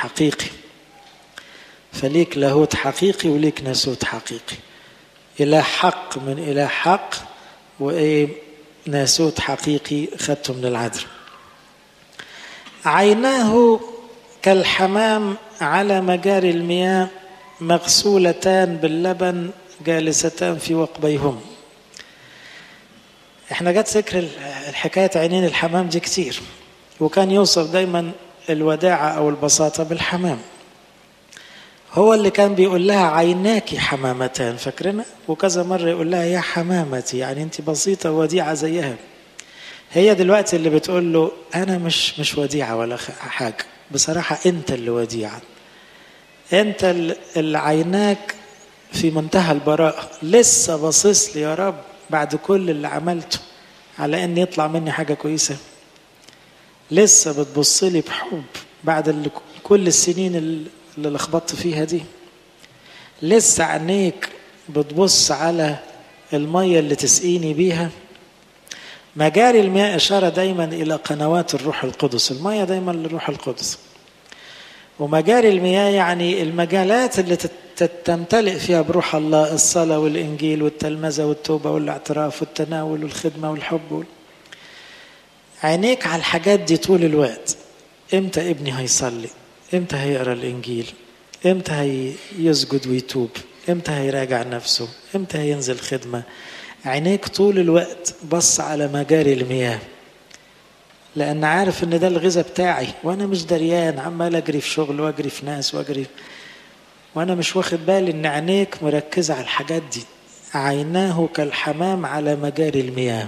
حقيقي فليك لاهوت حقيقي وليك ناسوت حقيقي إله حق من إله حق وإيه ناسوت حقيقي خدته من العذر عيناه كالحمام على مجاري المياه مغسولتان باللبن جالستان في وقبيهم احنا جت ذكر الحكاية عينين الحمام دي كتير وكان يوصف دايما الوداعة أو البساطة بالحمام هو اللي كان بيقول لها عيناك حمامتان فاكرنا وكذا مرة يقول لها يا حمامتي يعني انت بسيطة وديعة زيها هي دلوقتي اللي بتقول له أنا مش مش وديعة ولا حاجة بصراحة أنت اللي وديعة أنت اللي عيناك في منتهى البراءة لسه باصص لي يا رب بعد كل اللي عملته على ان يطلع مني حاجه كويسه لسه بتبص لي بحب بعد اللي كل السنين اللي لخبطت فيها دي لسه عينيك بتبص على الميه اللي تسقيني بيها مجاري المياه اشاره دايما الى قنوات الروح القدس الميه دايما للروح القدس ومجاري المياه يعني المجالات اللي تمتلئ فيها بروح الله الصلاة والإنجيل والتلمذة والتوبة والاعتراف والتناول والخدمة والحب وال... عينيك على الحاجات دي طول الوقت امتى ابني هيصلي امتى هيقرا الإنجيل امتى هيسجد ويتوب امتى هيراجع نفسه امتى هينزل خدمة عينيك طول الوقت بص على مجاري المياه لان عارف ان ده الغذاء بتاعي وانا مش دريان عمال اجري في شغل واجري في ناس واجري وانا مش واخد بالي ان عينيك مركزه على الحاجات دي عيناه كالحمام على مجاري المياه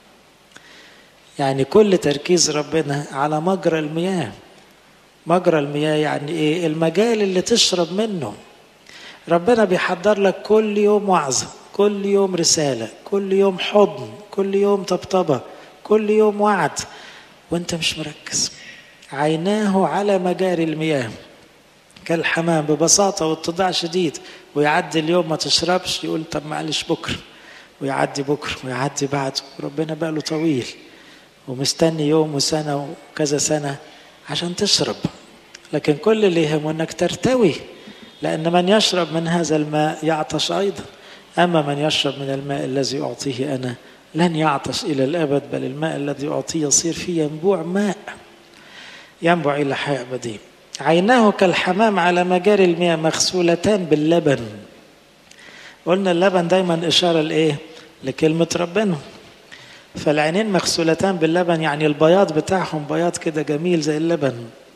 يعني كل تركيز ربنا على مجرى المياه مجرى المياه يعني ايه المجال اللي تشرب منه ربنا بيحضر لك كل يوم وعظه كل يوم رساله كل يوم حضن كل يوم طبطبه كل يوم وعد وانت مش مركز عيناه على مجاري المياه كالحمام ببساطة واتضاع شديد ويعدي اليوم ما تشربش يقول طب معلش بكرة ويعدي بكرة ويعدي بعده ربنا باله طويل ومستني يوم وسنة وكذا سنة عشان تشرب لكن كل اللي يهمه انك ترتوي لأن من يشرب من هذا الماء يعطش أيضا أما من يشرب من الماء الذي أعطيه أنا لن يعطش إلى الأبد بل الماء الذي أعطيه يصير فيه ينبوع ماء ينبع إلى حياة أبدية عيناه كالحمام على مجاري المياه مغسولتان باللبن قلنا اللبن دايما إشارة لإيه لكلمة ربنا فالعينين مغسولتان باللبن يعني البياض بتاعهم بياض كده جميل زي اللبن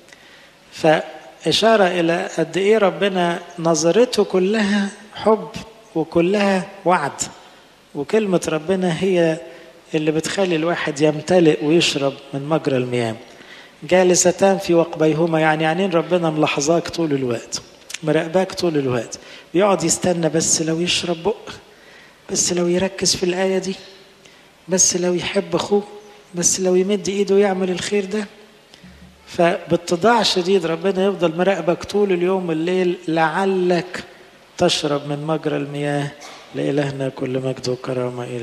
فإشارة إلى قد إيه ربنا نظرته كلها حب وكلها وعد وكلمة ربنا هي اللي بتخلي الواحد يمتلئ ويشرب من مجرى المياه جالستان في وقبيهما يعني عينين ربنا ملاحظاك طول الوقت مراقباك طول الوقت بيقعد يستنى بس لو يشرب بق بس لو يركز في الآية دي بس لو يحب أخوه بس لو يمد إيده يعمل الخير ده فباتضاع شديد ربنا يفضل مراقبك طول اليوم والليل لعلك تشرب من مجرى المياه لإلهنا كل مجد وكرامة إلى